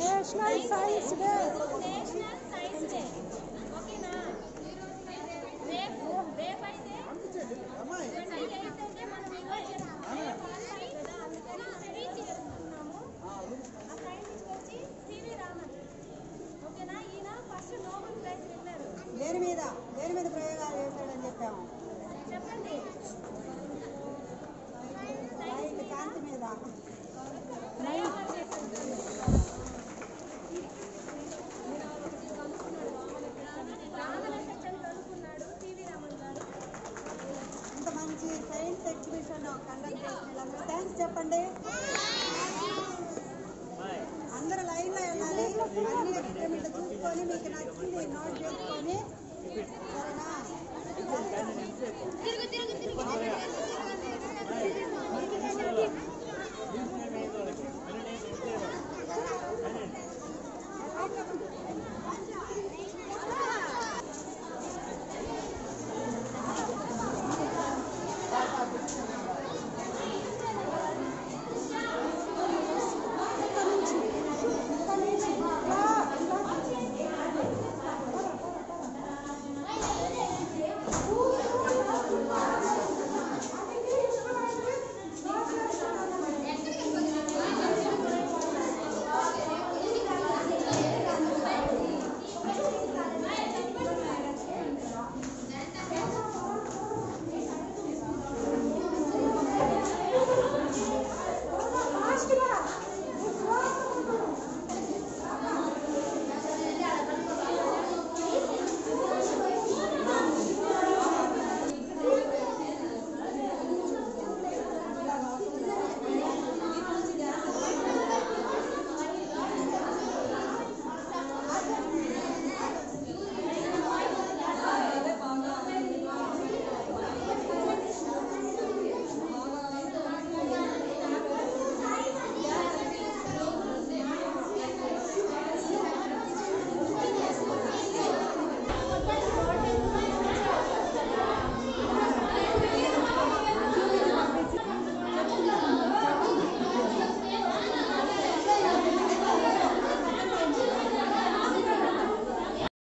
national science day national science day ఓకేనా రేపు రేపు అయితే ట్వంటీ ఎయిత్ అయితే మనం ఇంకా రేపు ఆ సైన్స్ కదా అందుకని స్పీచ్ చేసుకుంటున్నాము ఆ సైన్స్ వచ్చి సివి రామన్ ఓకేనా ఈయన ఫస్ట్ నోబెల్ ప్రైజ్ విన్నారు దేని మీద దేని మీద ప్రయోగాలు చేశాడని చెప్పాము చెప్పండి లైట్ కాంతి మీద ప్రయోగాలు చేశారు రామన్ ఎఫెక్ట్ అని కనుక్కున్నాడు సివి రామన్ గారు ఇంత మంచి సైన్స్ ఎగ్జిబిషన్ కండక్ట్ చేసిన వీళ్ళందరూ థ్యాంక్స్ చెప్పండి అందరూ లైన్లో వెళ్ళాలి అన్ని ఎక్స్పెరిమెంట్ చూసుకొని మీకు నచ్చింది నోట్ చేసుకొని సరేనా